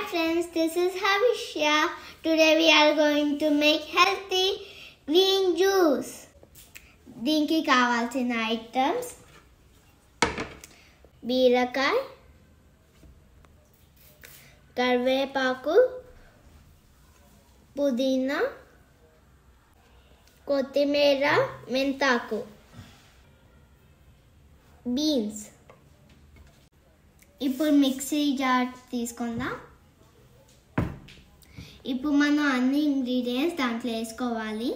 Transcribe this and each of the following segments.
friends, this is Havisha. Today we are going to make healthy green juice. దీనికి కావాల్సిన items బీరకాయ కరివేపాకు పుదీనా కొత్తిమీర మెంతాకు బీన్స్ ఇప్పుడు మిక్సీ జార్ తీసుకుందాం ఇప్పుడు మనం అన్ని ఇంగ్రీడియంట్స్ దాంట్లో వేసుకోవాలి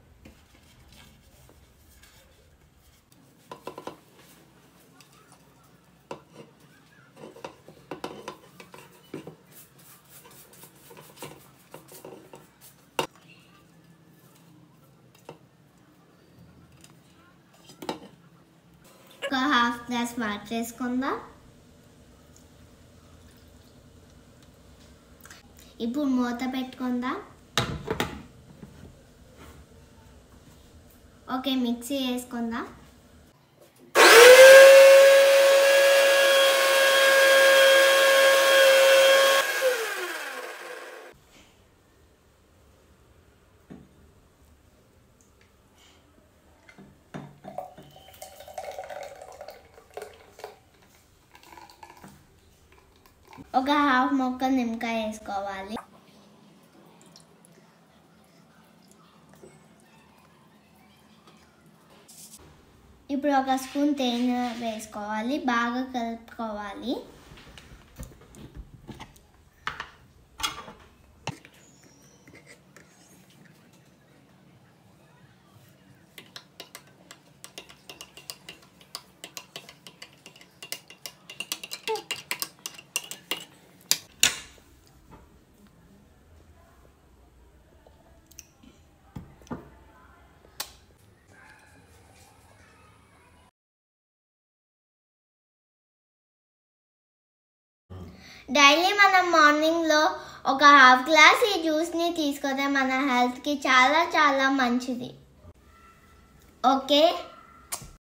ఒక హాఫ్ గ్లాస్ వాటర్ వేసుకుందాం ఇప్పుడు మూత పెట్టుకుందాం ఓకే మిక్సీ వేసుకుందాం ఒక హాఫ్ మొక్క నిమ్మకాయ వేసుకోవాలి ఇప్పుడు ఒక స్పూన్ తేనె వేసుకోవాలి బాగా కలుపుకోవాలి డైలీ మనం మార్నింగ్లో ఒక హాఫ్ గ్లాస్ ఈ జ్యూస్ని తీసుకుంటే మన హెల్త్కి చాలా చాలా మంచిది ఓకే